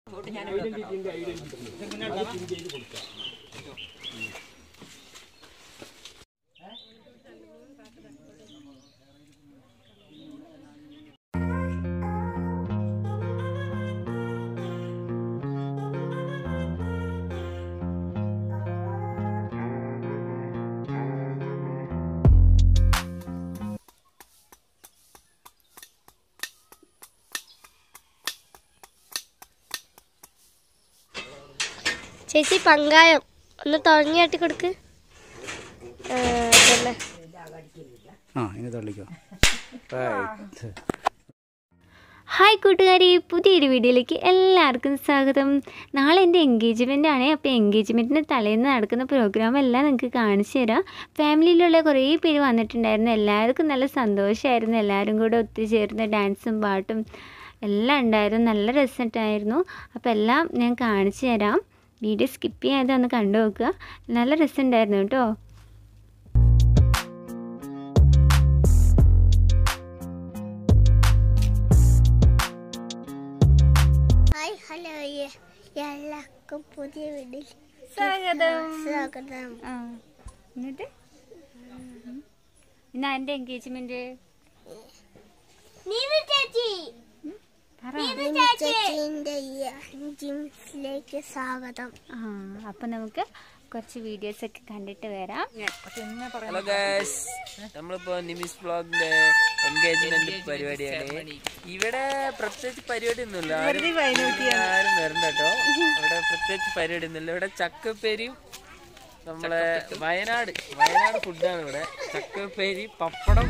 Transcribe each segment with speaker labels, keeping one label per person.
Speaker 1: ചേച്ചി പങ്കായം ഒന്ന് തുടങ്ങിയാട്ടി കൊടുക്ക് ആ, അതന്നെ.
Speaker 2: ആ ഇനി തള്ളിക്കോ റൈറ്റ്
Speaker 3: ഹായ് കൂട്ടുകാരി പുതിയൊരു വീഡിയോയിലേക്ക് എല്ലാവർക്കും സ്വാഗതം നാളെ എൻ്റെ എൻഗേജ്മെൻ്റ് ആണ് അപ്പോൾ എൻഗേജ്മെൻറ്റിന് തലേന്ന് നടക്കുന്ന പ്രോഗ്രാം എല്ലാം നിങ്ങൾക്ക് കാണിച്ചു തരാം ഫാമിലിയിലുള്ള കുറേ പേര് വന്നിട്ടുണ്ടായിരുന്നു എല്ലാവർക്കും നല്ല സന്തോഷമായിരുന്നു എല്ലാവരും കൂടെ ഒത്തുചേർന്ന് ഡാൻസും പാട്ടും എല്ലാം ഉണ്ടായിരുന്നു നല്ല രസമായിട്ടായിരുന്നു അപ്പോൾ എല്ലാം ഞാൻ കാണിച്ചു തരാം വീഡിയോ സ്കിപ്പ് ചെയ്യാതെ ഒന്ന് കണ്ടു നോക്കുക നല്ല രസമുണ്ടായിരുന്നു കേട്ടോ
Speaker 1: ഹായ് ഹലോ എല്ലാവർക്കും പുതിയ വീട്ടിൽ
Speaker 3: സ്വാഗതം
Speaker 1: സ്വാഗതം
Speaker 3: ആ എന്നിട്ട് ഇന്ന് എൻ്റെ എൻഗേജ്മെൻറ്റ്
Speaker 1: നീവി ചേച്ചി
Speaker 3: പറ
Speaker 1: ചേച്ചിന്റെ ഈ ജിംസിലേക്ക് സ്വാഗതം
Speaker 3: ആ അപ്പം നമുക്ക് കുറച്ച് വീഡിയോസ് ഒക്കെ കണ്ടിട്ട് വരാം
Speaker 4: ഹലോ ഗൈസ് നമ്മളിപ്പോ നിമിസ് ബ്ലോഗിന്റെ എൻഗേജ്മെന്റ് പരിപാടിയാണ് ഇവിടെ പ്രത്യേകിച്ച് പരിപാടി ഒന്നുമില്ല ആരും ആരും വരണ്ട കേട്ടോ ഇവിടെ പ്രത്യേകിച്ച് പരിപാടി ഒന്നുമില്ല ഇവിടെ ചക്കപ്പേരിയും നമ്മളെ വയനാട് വയനാട് ഫുഡാണ് ഇവിടെ ചക്കപ്പേരി പപ്പടം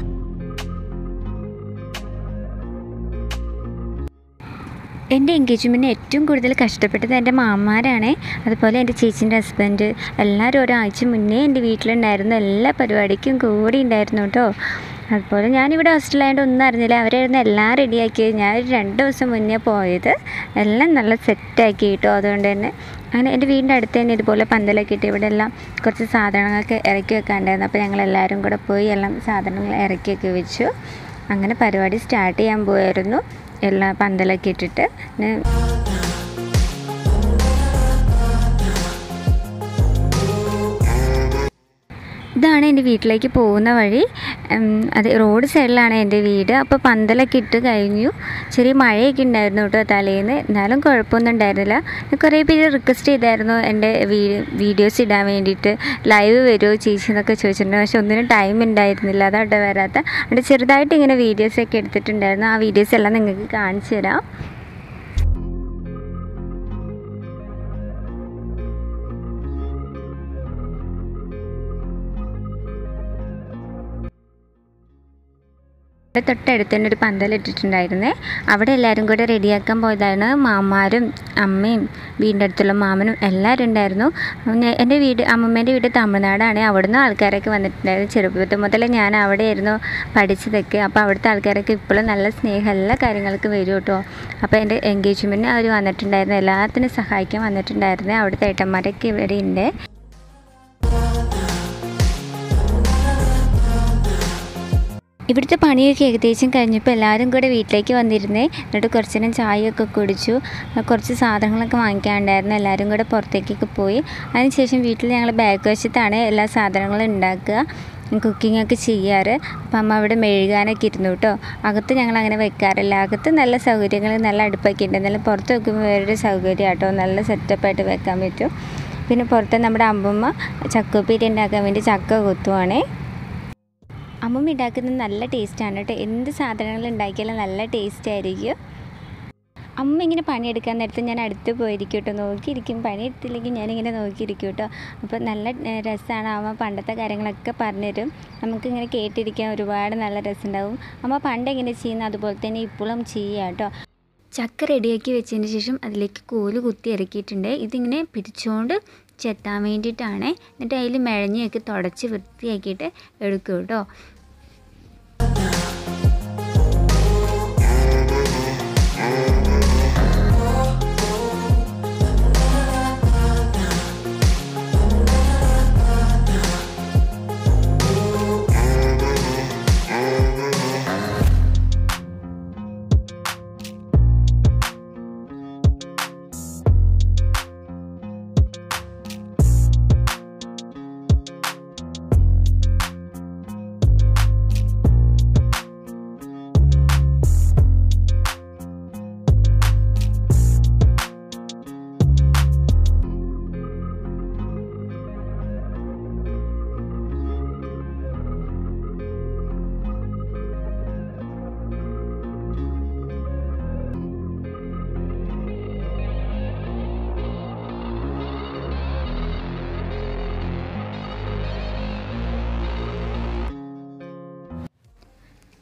Speaker 3: എൻ്റെ എൻഗേജ്മെൻറ്റിന് ഏറ്റവും കൂടുതൽ കഷ്ടപ്പെട്ടത് എൻ്റെ മാമാരാണ് അതുപോലെ എൻ്റെ ചേച്ചീൻ്റെ ഹസ്ബൻഡ് എല്ലാവരും ഒരാഴ്ച മുന്നേ എൻ്റെ വീട്ടിലുണ്ടായിരുന്നു എല്ലാ പരിപാടിക്കും കൂടി ഉണ്ടായിരുന്നു കേട്ടോ അതുപോലെ ഞാനിവിടെ ഹോസ്റ്റലായതുകൊണ്ട് ഒന്നും അറിഞ്ഞില്ല അവരായിരുന്നു എല്ലാം റെഡിയാക്കിയത് ഞാൻ ഒരു രണ്ട് ദിവസം മുന്നേ പോയത് എല്ലാം നല്ല സെറ്റാക്കി കേട്ടോ അതുകൊണ്ട് തന്നെ അങ്ങനെ എൻ്റെ വീടിൻ്റെ അടുത്ത് തന്നെ ഇതുപോലെ പന്തലൊക്കെ ഇട്ട് ഇവിടെ എല്ലാം കുറച്ച് സാധനങ്ങളൊക്കെ ഇറക്കി വെക്കാണ്ടായിരുന്നു അപ്പോൾ ഞങ്ങൾ എല്ലാവരും കൂടെ പോയി എല്ലാം സാധനങ്ങൾ ഇറക്കിയൊക്കെ വെച്ചു അങ്ങനെ പരിപാടി സ്റ്റാർട്ട് ചെയ്യാൻ പോയായിരുന്നു എല്ലാ പന്തലൊക്കെ ഇട്ടിട്ട് പിന്നെ ഇതാണ് എൻ്റെ വീട്ടിലേക്ക് പോകുന്ന വഴി ഉം, അത് റോഡ് സൈഡിലാണ് എൻ്റെ വീട് അപ്പോൾ പന്തലൊക്കെ ഇട്ട് കഴിഞ്ഞു ചെറിയ മഴയൊക്കെ ഉണ്ടായിരുന്നു കേട്ടോ തലേന്ന് എന്നാലും കുഴപ്പമൊന്നും ഉണ്ടായിരുന്നില്ല കുറേ പേര് റിക്വസ്റ്റ് ചെയ്തായിരുന്നു എൻ്റെ വീഡിയോസ് ഇടാൻ വേണ്ടിയിട്ട് ലൈവ് വരുമോ ചേച്ചി എന്നൊക്കെ ചോദിച്ചിട്ടുണ്ട് പക്ഷെ ഒന്നിനും ടൈം ഉണ്ടായിരുന്നില്ല അതാട്ടോ വരാത്ത അവിടെ ചെറുതായിട്ട് ഇങ്ങനെ വീഡിയോസൊക്കെ എടുത്തിട്ടുണ്ടായിരുന്നു ആ വീഡിയോസ് എല്ലാം നിങ്ങൾക്ക് കാണിച്ചു തരാം ഇവിടെ തൊട്ടടുത്ത് തന്നെ ഒരു പന്തലിട്ടിട്ടുണ്ടായിരുന്നേ അവിടെ എല്ലാവരും കൂടെ റെഡിയാക്കാൻ പോയതാണ് മാമാരും അമ്മയും വീടിൻ്റെ അടുത്തുള്ള മാമനും എല്ലാവരും ഉണ്ടായിരുന്നു പിന്നെ എൻ്റെ വീട് അമ്മമ്മേൻ്റെ വീട് തമിഴ്നാടാണ് അവിടുന്ന് ആൾക്കാരൊക്കെ വന്നിട്ടുണ്ടായിരുന്നു ചെറുപ്പത്തിൽ മുതലേ ഞാൻ അവിടെയായിരുന്നു പഠിച്ചതൊക്കെ അപ്പോൾ അവിടുത്തെ ആൾക്കാരൊക്കെ ഇപ്പോഴും നല്ല സ്നേഹം എല്ലാ കാര്യങ്ങൾക്കും വരും കേട്ടോ അപ്പോൾ എൻ്റെ എൻഗേജ്മെൻറ്റിന് അവർ വന്നിട്ടുണ്ടായിരുന്നു എല്ലാത്തിനും സഹായിക്കാൻ വന്നിട്ടുണ്ടായിരുന്നു അവിടുത്തെ ഏട്ടന്മാരൊക്കെ ഇവിടെ ഉണ്ട് ഇവിടുത്തെ പണിയൊക്കെ ഏകദേശം കഴിഞ്ഞപ്പോൾ എല്ലാവരും കൂടെ വീട്ടിലേക്ക് വന്നിരുന്നേ എന്നിട്ട് കുറച്ച് നേരം ചായയൊക്കെ കുടിച്ചു കുറച്ച് സാധനങ്ങളൊക്കെ വാങ്ങിക്കാനുണ്ടായിരുന്നു എല്ലാവരും കൂടെ പുറത്തേക്കൊക്കെ പോയി അതിനുശേഷം വീട്ടിൽ ഞങ്ങൾ ബാക്ക് വശത്താണ് എല്ലാ സാധനങ്ങളും ഉണ്ടാക്കുക കുക്കിംഗ് ഒക്കെ ചെയ്യാറ് അപ്പം അമ്മ അവിടെ മെഴുകാനൊക്കെ ഇരുന്നു കേട്ടോ അകത്ത് ഞങ്ങൾ അങ്ങനെ വെക്കാറില്ല അകത്ത് നല്ല സൗകര്യങ്ങൾ നല്ല അടുപ്പൊക്കെ ഉണ്ട് എന്നാലും പുറത്ത് വെക്കുമ്പോൾ വേറൊരു സൗകര്യം കേട്ടോ നല്ല സെറ്റപ്പായിട്ട് വെക്കാൻ പറ്റും പിന്നെ പുറത്ത് നമ്മുടെ അമ്മമ്മ ചക്കപ്പീരി ഉണ്ടാക്കാൻ വേണ്ടി ചക്ക കൊത്തുവാണേ അമ്മമ്മ ഉണ്ടാക്കുന്നത് നല്ല ടേസ്റ്റാണ് കേട്ടോ എന്ത് സാധനങ്ങൾ ഉണ്ടാക്കിയാലും നല്ല ടേസ്റ്റ് ആയിരിക്കും അമ്മ ഇങ്ങനെ പണിയെടുക്കാൻ നേരത്ത് ഞാൻ അടുത്ത് പോയിരിക്കും കേട്ടോ നോക്കിയിരിക്കും പണിയെടുത്തില്ലെങ്കിൽ ഞാനിങ്ങനെ നോക്കിയിരിക്കും കേട്ടോ അപ്പോൾ നല്ല ഏഹ്, രസമാണ് അമ്മ പണ്ടത്തെ കാര്യങ്ങളൊക്കെ പറഞ്ഞുതരും നമുക്കിങ്ങനെ കേട്ടിരിക്കാൻ ഒരുപാട് നല്ല രസമുണ്ടാവും അമ്മ പണ്ട് എങ്ങനെ ചെയ്യുന്ന അതുപോലെ തന്നെ ഇപ്പോഴും ചെയ്യുക കേട്ടോ ചക്ക റെഡിയാക്കി വെച്ചതിന് ശേഷം അതിലേക്ക് കോല് കുത്തി ഇറക്കിയിട്ടുണ്ട് ഇതിങ്ങനെ പിടിച്ചുകൊണ്ട് ചെത്താൻ വേണ്ടിയിട്ടാണ് എന്നിട്ട് അതിൽ മെഴഞ്ഞൊക്കെ തുടച്ച് വൃത്തിയാക്കിയിട്ട് എടുക്കും കേട്ടോ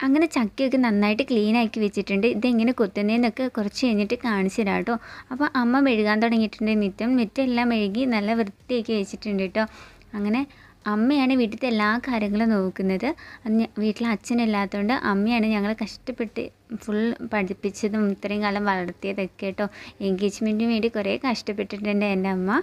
Speaker 3: അങ്ങനെ ചക്കയൊക്കെ നന്നായിട്ട് ക്ലീൻ ആക്കി വെച്ചിട്ടുണ്ട് ഇതെങ്ങനെ കൊത്തുന്നതെന്നൊക്കെ കുറച്ച് കഴിഞ്ഞിട്ട് കാണിച്ചു തരാം കേട്ടോ അപ്പോൾ അമ്മ മെഴുകാൻ തുടങ്ങിയിട്ടുണ്ട് മിറ്റം മിറ്റെല്ലാം മെഴുകി നല്ല വൃത്തിയാക്കി വെച്ചിട്ടുണ്ട് കേട്ടോ അങ്ങനെ അമ്മയാണ് വീട്ടിലത്തെ എല്ലാ കാര്യങ്ങളും നോക്കുന്നത് അന്ന് വീട്ടിൽ അച്ഛനില്ലാത്തതുകൊണ്ട് അമ്മയാണ് ഞങ്ങളെ കഷ്ടപ്പെട്ട് ഫുൾ പഠിപ്പിച്ചതും ഇത്രയും കാലം വളർത്തിയതൊക്കെ കേട്ടോ എൻഗേജ്മെൻറ്റിന് വേണ്ടി കുറേ കഷ്ടപ്പെട്ടിട്ടുണ്ട് എൻ്റെ അമ്മ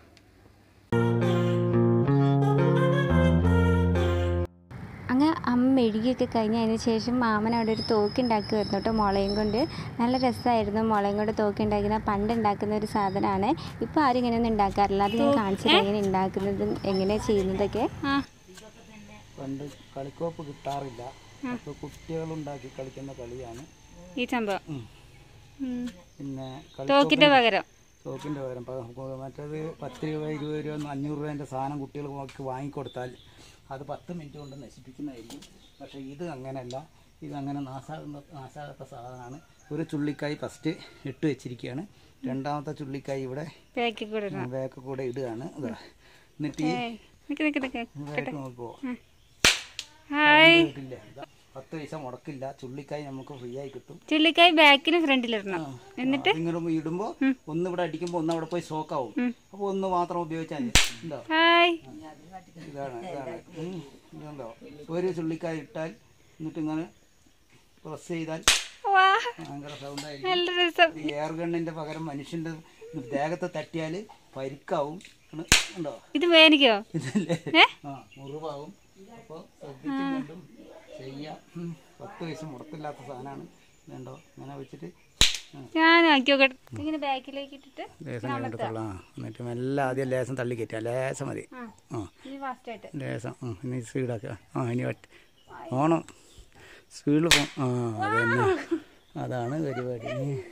Speaker 3: അങ്ങനെ അമ്മ മെഴുകിയൊക്കെ കഴിഞ്ഞ് അതിന് ശേഷം മാമൻ അവിടെ ഒരു തോക്ക് ഉണ്ടാക്കുമായിരുന്നു കേട്ടോ മുളയും കൊണ്ട് നല്ല രസമായിരുന്നു മുളയും കൊണ്ട് തോക്ക് ഉണ്ടാക്കുന്ന പണ്ട് ഉണ്ടാക്കുന്ന ഒരു സാധനമാണ് ഇപ്പോൾ ആരും ഇങ്ങനെയൊന്നും ഉണ്ടാക്കാറില്ല അത് ഞാൻ കാണിച്ചത് എങ്ങനെ ഉണ്ടാക്കുന്നതും എങ്ങനെ ചെയ്യുന്നതൊക്കെ
Speaker 2: പണ്ട് കളിക്കോപ്പ് കിട്ടാറില്ല അപ്പോൾ കുട്ടികളുണ്ടാക്കി കളിക്കുന്ന കളിയാണ്
Speaker 3: ഈ സംഭവം
Speaker 2: ഉം. പിന്നെ
Speaker 3: തോക്കിൻ്റെ പകരം
Speaker 2: തോക്കിൻ്റെ പകരം പ- മറ്റേത് പത്ത് രൂപ ഇരുപത് രൂപ അഞ്ഞൂറ് രൂപേൻ്റെ സാധനം കുട്ടികൾക്ക് വാങ്ങിക്കൊടുത്താൽ അത് പത്ത് മിനിറ്റ് കൊണ്ട് നശിപ്പിക്കുന്നതായിരിക്കും പക്ഷേ ഇത് അങ്ങനെയല്ല ഇതങ്ങനെ നാശാകുന്ന നാശാകാത്ത സാധനമാണ് ഒരു ചുള്ളിക്കായ് ഫസ്റ്റ് ഇട്ട് വെച്ചിരിക്കുകയാണ് രണ്ടാമത്തെ ചുള്ളിക്കായ് ഇവിടെ
Speaker 3: പാക്കി കൂടെ
Speaker 2: ബാക്ക് കൂടെ ഇടുകയാണ് ഇതാ എന്നിട്ട് ഈ
Speaker 3: നിൽക്ക് നിൽക്ക് നിൽക്ക്
Speaker 2: ബാക്ക് നോക്കുമോ
Speaker 3: ഹായ്
Speaker 2: ഇല്ല ഇതാ പത്ത് പൈസ മുടക്കില്ല ചുള്ളിക്കായ് നമുക്ക് ഫ്രീ ആയി കിട്ടും
Speaker 3: ചുള്ളിക്കായ് ബാക്കിന് ഫ്രണ്ടിലിടണം എന്നിട്ട്
Speaker 2: ഇങ്ങനെ ഇടുമ്പോ ഒന്ന് ഇവിടെ അടിക്കുമ്പോ ഒന്ന് അവിടെ പോയി സ്റ്റോക്ക് ആവും അപ്പൊ ഒന്ന് മാത്രം ഉപയോഗിച്ചാൽ മതി ഉണ്ടോ
Speaker 3: ഹായ്
Speaker 2: ഇതാണ് ഇതാണ് ഉം, ഇതുണ്ടോ ഒരു ചുള്ളിക്കായ് ഇട്ടാൽ എന്നിട്ട് ഇങ്ങനെ പ്രസ് ചെയ്താൽ
Speaker 3: വാ
Speaker 2: ഭയങ്കര സൗണ്ട് ആയിരിക്കും
Speaker 3: നല്ല രസം
Speaker 2: ഈ എയർ ഗണ്ണിന്റെ പകരം മനുഷ്യന്റെ ദേഹത്തെ തട്ടിയാല് പരിക്കാവും ആണ്. ഉണ്ടോ
Speaker 3: ഇത് വേനിക്കോ
Speaker 2: ഇതല്ലേ ആ മുറിവാകും അപ്പോൾ ശ്രദ്ധിച്ചും കണ്ടും ചെയ്യാം ഉം. പത്ത് പൈസ മുടക്കില്ലാത്ത സാധനമാണ് ഇതുണ്ടോ ഇങ്ങനെ വെച്ചിട്ട്
Speaker 3: ഞാൻ ആക്കി നോക്കട്ടെ ഇങ്ങനെ ബാക്കിലേക്ക് ഇട്ടിട്ട്
Speaker 2: ലേസം കഴിഞ്ഞിട്ട് തള്ളാം എന്നിട്ട് മെല്ലെ ആദ്യം ലേസം തള്ളി കയറ്റുക ലേസം മതി ആ
Speaker 3: ഇനി ഫാസ്റ്റ് ആയിട്ട്
Speaker 2: ലേസം ഉം, ഇനി സ്പീഡാക്കുക ആ ഇനി ഒറ്റ ഓണം സ്പീഡിൽ പോ ആ അത് തന്നെ അതാണ് പരിപാടി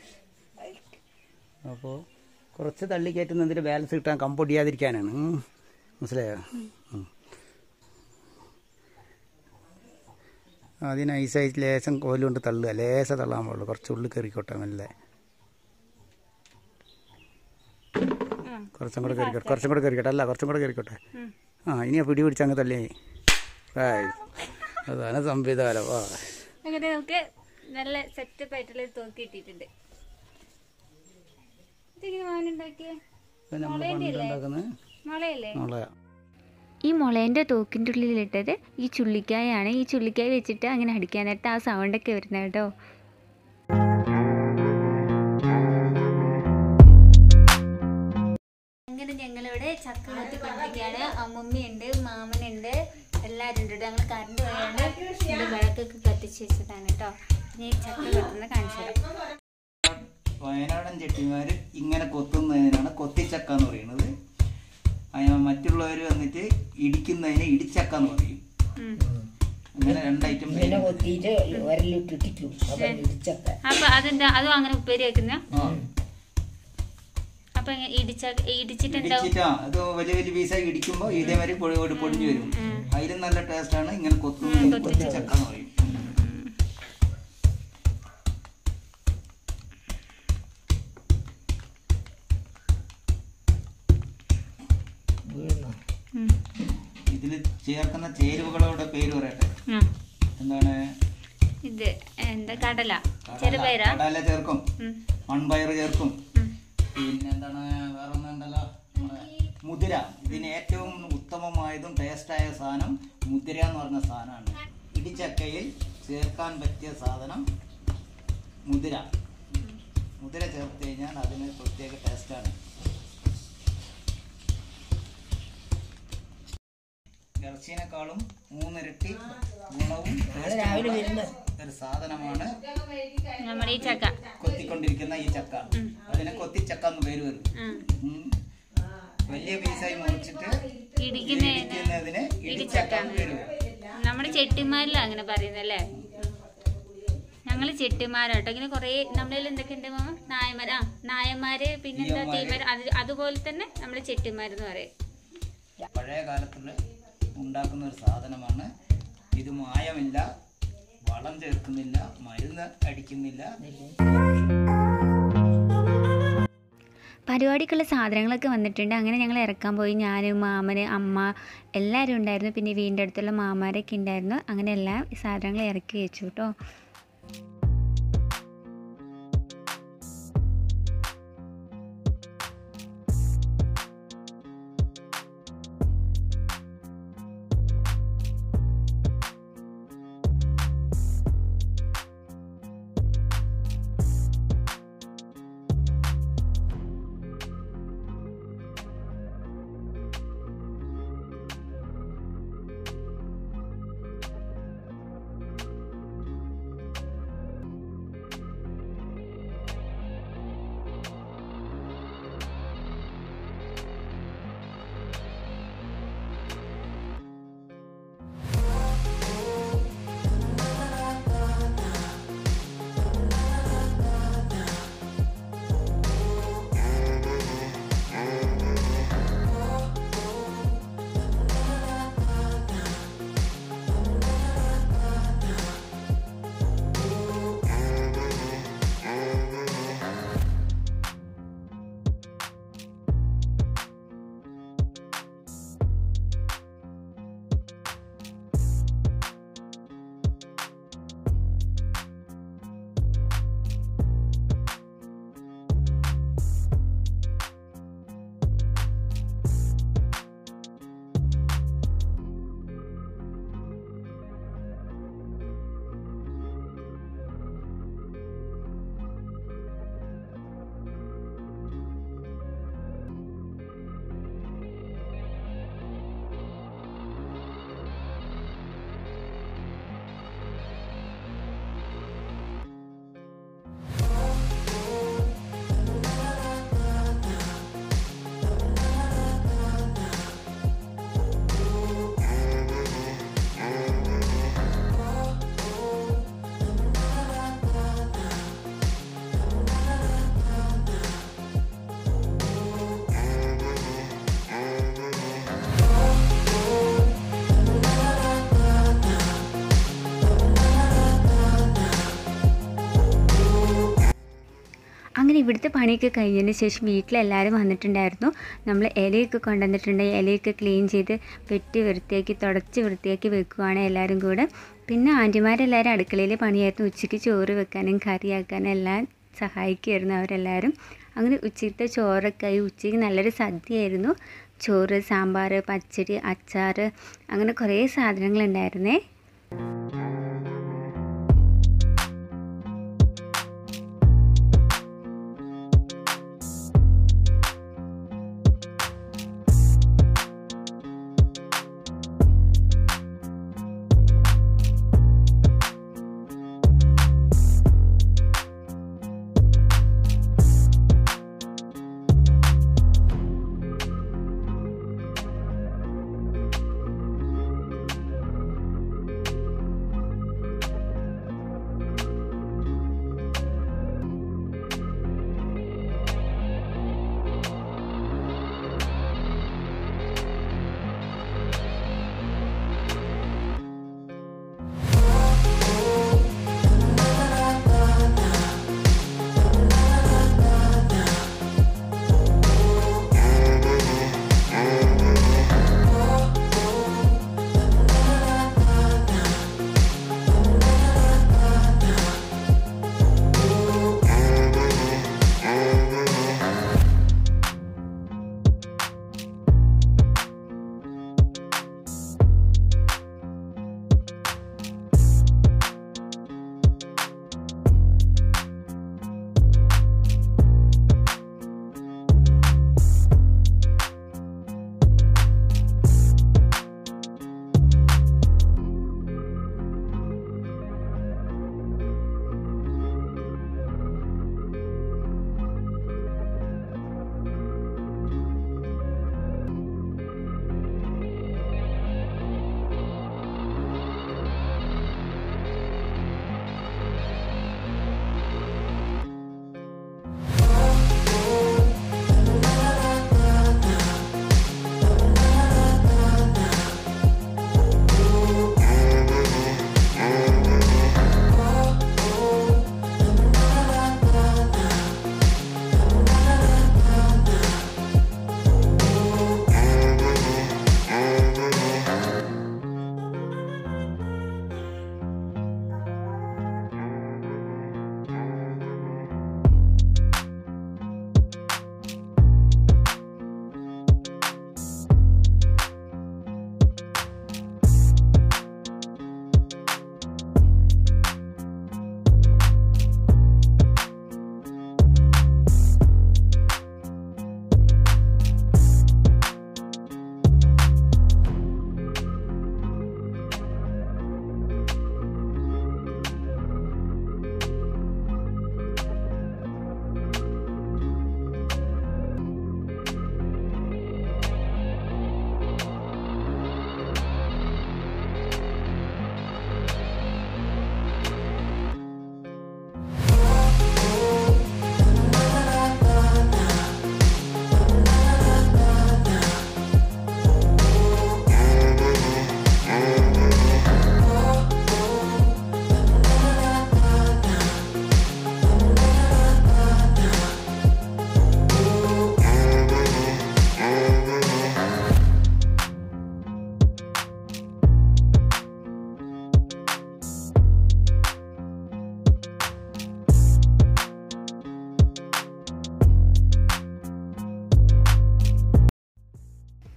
Speaker 2: അപ്പോൾ കുറച്ച് തള്ളി കയറ്റുന്നതിന് ബാലൻസ് കിട്ടാൻ കമ്പൊടിയാതിരിക്കാനാണ് ഉം. മനസ്സിലായോ ഉം. ആദ്യം നൈസായിട്ട് ലേശം കോലുകൊണ്ട് തള്ളുക ലേശം തള്ളാൻ പാടുള്ളൂ കുറച്ച് ഉള്ളിൽ കയറിക്കോട്ടെ മെല്ലെ കുറച്ചും കൂടെ കയറിക്കോട്ടെ കുറച്ചും കൂടെ കയറിക്കോട്ടെ അല്ല കുറച്ചും കൂടെ കയറിക്കോട്ടെ ആ ഇനി ആ പിടി പിടിച്ച് അങ്ങ് തള്ളി ഹായ് അതാണ് സംവിധാനം ആ
Speaker 3: അങ്ങനെ നമുക്ക് നല്ല സെറ്റപ്പ് ആയിട്ടുള്ള ഒരു തോക്ക് കിട്ടിയിട്ടുണ്ട് ഇതെങ്ങനെ മാനുണ്ടാക്കിയേ
Speaker 2: ഇപ്പം നമ്മൾ പണ്ടുണ്ടാക്കുന്നത്
Speaker 3: മുളയല്ലേ
Speaker 2: നമ്മളെ
Speaker 3: ഈ മുളേൻ്റെ തോക്കിൻ്റെ ഉള്ളിലിട്ടത് ഈ ചുള്ളിക്കായാണ് ഈ ചുള്ളിക്കായ വെച്ചിട്ട് അങ്ങനെ അടിക്കാൻ നേരത്തെ ആ സൗണ്ടൊക്കെ വരുന്നത് കേട്ടോ അങ്ങനെ ഞങ്ങളിവിടെ ചക്ക കൊത്തിക്കൊണ്ടിരിക്കുകയാണ് അമ്മമ്മയുണ്ട് മാമനുണ്ട് എല്ലാവരും ഉണ്ട് ഞങ്ങൾ കറണ്ട് പോയാണ്ട് ഇവിടെ വിളക്കൊക്കെ കത്തിച്ച് വെച്ചതാണ് കേട്ടോ ഇനി ചക്ക കൊത്തുന്ന കാണിച്ചു തരാം
Speaker 2: വയനാടൻ ചെട്ടിമാർ ഇങ്ങനെ കൊത്തുന്നതിനാണ് കൊത്തിച്ചക്ക എന്ന് പറയുന്നത് അയ- മറ്റുള്ളവർ വന്നിട്ട് ഇടിക്കുന്നതിന് ഇടിച്ചക്ക എന്ന് പറയും അങ്ങനെ രണ്ട് ഐറ്റം
Speaker 5: ഇങ്ങനെ കൊത്തിയിട്ട് ഒരലിട്ടിട്ടിക്കും അപ്പൊ ഇടിച്ചക്ക
Speaker 3: അപ്പൊ അതെന്താ അതും അങ്ങനെ ഉപ്പേരി വെക്കുന്ന അപ്പൊ ഇങ്ങ- ഇടിച്ച ഇടിച്ചിട്ട് എന്താവും
Speaker 2: ഇടിച്ചിട്ടാ അത് വലിയ വലിയ പീസായി ഇടിക്കുമ്പോൾ ഇതേമാതിരി പൊടി പൊടി പൊടിഞ്ഞു വരും അതിലും നല്ല ടേസ്റ്റ് ആണ് ഇങ്ങനെ കൊത്തുന്നതിന് കൊത്തിച്ചക്ക എന്ന് പറയും
Speaker 5: വീഴുന്നു
Speaker 2: ഇതിൽ ചേർക്കുന്ന ചേരുവകളുടെ പേര് പറയട്ടെ
Speaker 3: ഉം.
Speaker 2: എന്താണ്
Speaker 3: ഇത് എന്താ കടല ചെറുപയറാ
Speaker 2: കടല ചേർക്കും
Speaker 3: ഉം.
Speaker 2: മൺപയർ ചേർക്കും
Speaker 3: ഉം.
Speaker 2: പിന്നെ എന്താണ് വേറെ ഒന്നുണ്ടല്ലോ നമ്മുടെ മുതിര ഇതിന് ഏറ്റവും ഉത്തമമായതും ടേസ്റ്റായ സാധനം മുതിര എന്ന് പറഞ്ഞ സാധനമാണ് ഇടിച്ചക്കയിൽ ചേർക്കാൻ പറ്റിയ സാധനം മുതിര മുതിര ചേർത്ത് കഴിഞ്ഞാൽ അതിന് പ്രത്യേക ടേസ്റ്റാണ് ഇറച്ചിനേക്കാളും മൂന്നിരട്ടി ഗുണവും
Speaker 5: രാവിലെ വരുന്ന
Speaker 2: ഒരു സാധനമാണ്
Speaker 3: നമ്മുടെ ഈ ചക്ക
Speaker 2: കൊത്തിക്കൊണ്ടിരിക്കുന്ന ഈ ചക്ക അതിനെ കൊത്തിച്ചക്ക എന്ന് പേര് വരും
Speaker 3: ഉം.
Speaker 2: ഉം. വലിയ പീസായി മുറിച്ചിട്ട്
Speaker 3: ഇടിക്കുന്ന
Speaker 2: ഇടിക്കുന്നതിന് ഇടിച്ചക്ക എന്ന് പേര് വരും
Speaker 3: നമ്മുടെ ചെട്ടിമാരിലാണ് അങ്ങനെ പറയുന്നല്ലേ ഞങ്ങള് ചെട്ടിമാരാട്ടോ ഇങ്ങനെ കൊറേ നമ്മളിൽ എന്തൊക്കെ ഉണ്ട് മാമ നായന്മാർ ആ നായന്മാര് പിന്നെന്താ തീമാര് അത് അതുപോലെ തന്നെ നമ്മള് ചെട്ടിമാരെന്ന് പറയും
Speaker 2: പഴയ കാലത്തിൽ ഉണ്ടാക്കുന്ന ഒരു സാധനമാണ് ഇത് മായമില്ല വളം ചേർക്കുന്നില്ല മരുന്ന് അടിക്കുന്നില്ല
Speaker 3: പരിപാടിക്കുള്ള സാധനങ്ങളൊക്കെ വന്നിട്ടുണ്ട് അങ്ങനെ ഞങ്ങൾ ഇറക്കാൻ പോയി ഞാനും മാമന് അമ്മ എല്ലാവരും ഉണ്ടായിരുന്നു പിന്നെ വീടിൻ്റെ അടുത്തുള്ള മാമാരൊക്കെ ഉണ്ടായിരുന്നു അങ്ങനെ എല്ലാ സാധനങ്ങളും ഇറക്കി വെച്ചു കേട്ടോ അങ്ങനെ ഇവിടുത്തെ പണിയൊക്കെ കഴിഞ്ഞതിന് ശേഷം വീട്ടിലെല്ലാവരും വന്നിട്ടുണ്ടായിരുന്നു നമ്മൾ ഇലയൊക്കെ കൊണ്ടുവന്നിട്ടുണ്ട് ഇലയൊക്കെ ക്ലീൻ ചെയ്ത് വെട്ടി വൃത്തിയാക്കി തുടച്ച് വൃത്തിയാക്കി വെക്കുവാണ് എല്ലാവരും കൂടെ പിന്നെ ആൻറ്റിമാരെല്ലാവരും അടുക്കളയിൽ പണിയായിരുന്നു ഉച്ചയ്ക്ക് ചോറ് വെക്കാനും കറിയാക്കാനും എല്ലാം സഹായിക്കുമായിരുന്നു അവരെല്ലാവരും അങ്ങനെ ഉച്ചത്തെ ചോറൊക്കെ ആയി ഉച്ചയ്ക്ക് നല്ലൊരു സദ്യയായിരുന്നു ചോറ് സാമ്പാർ പച്ചടി അച്ചാർ അങ്ങനെ കുറേ സാധനങ്ങളുണ്ടായിരുന്നേ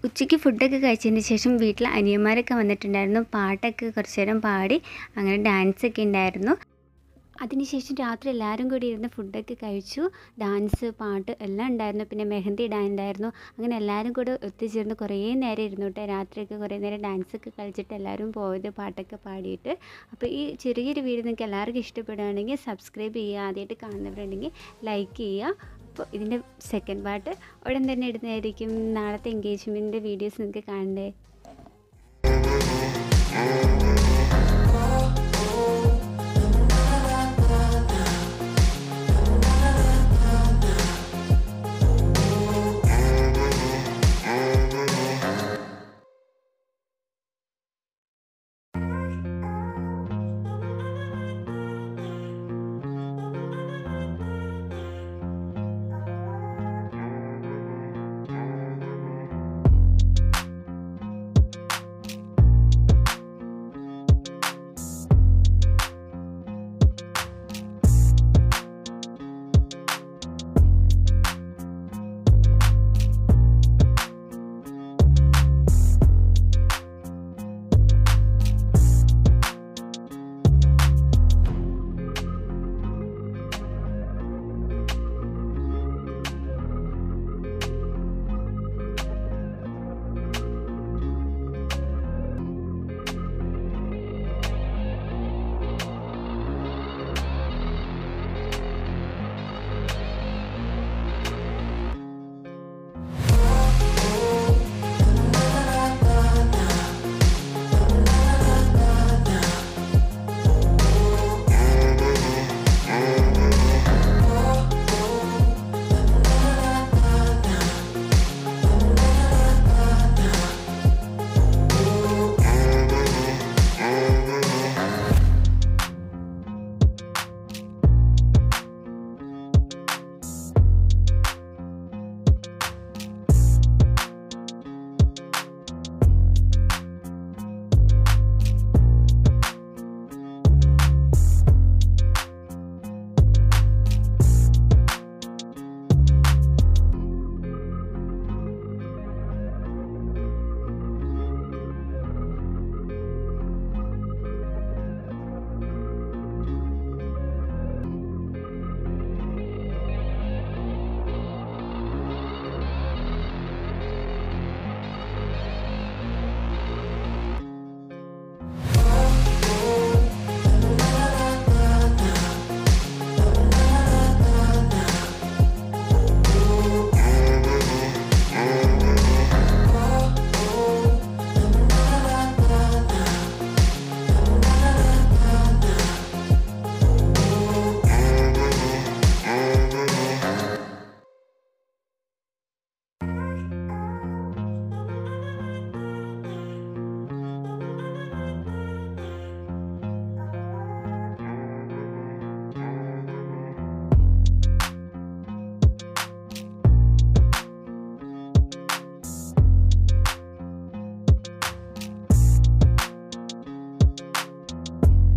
Speaker 3: ഉച്ചയ്ക്ക് ഫുഡൊക്കെ കഴിച്ചതിന് ശേഷം വീട്ടിൽ അനിയന്മാരൊക്കെ വന്നിട്ടുണ്ടായിരുന്നു പാട്ടൊക്കെ കുറച്ച് നേരം പാടി അങ്ങനെ ഡാൻസൊക്കെ ഉണ്ടായിരുന്നു അതിനുശേഷം രാത്രി എല്ലാവരും കൂടി ഇരുന്ന് ഫുഡൊക്കെ കഴിച്ചു ഡാൻസ് പാട്ട് എല്ലാം ഉണ്ടായിരുന്നു പിന്നെ മെഹന്തി ഇടാനുണ്ടായിരുന്നു അങ്ങനെ എല്ലാവരും കൂടെ ഒത്തുചേർന്ന് കുറേ നേരം ഇരുന്നു കേട്ടോ രാത്രിയൊക്കെ കുറേ നേരം ഡാൻസൊക്കെ കളിച്ചിട്ട് എല്ലാവരും പോയത് പാട്ടൊക്കെ പാടിയിട്ട് അപ്പോൾ ഈ ചെറിയൊരു വീഡിയോ നിങ്ങൾക്ക് എല്ലാവർക്കും ഇഷ്ടപ്പെടുകയാണെങ്കിൽ സബ്സ്ക്രൈബ് ചെയ്യുക ആദ്യമായിട്ട് കാണുന്നവരുണ്ടെങ്കിൽ ലൈക്ക് ചെയ്യുക അപ്പോൾ ഇതിൻ്റെ സെക്കൻഡ് പാർട്ട് ഉടൻ തന്നെ ഇടുന്നതായിരിക്കും നാളത്തെ എൻഗേജ്മെൻറ്റിൻ്റെ വീഡിയോസ് നിങ്ങൾക്ക് കാണണ്ടേ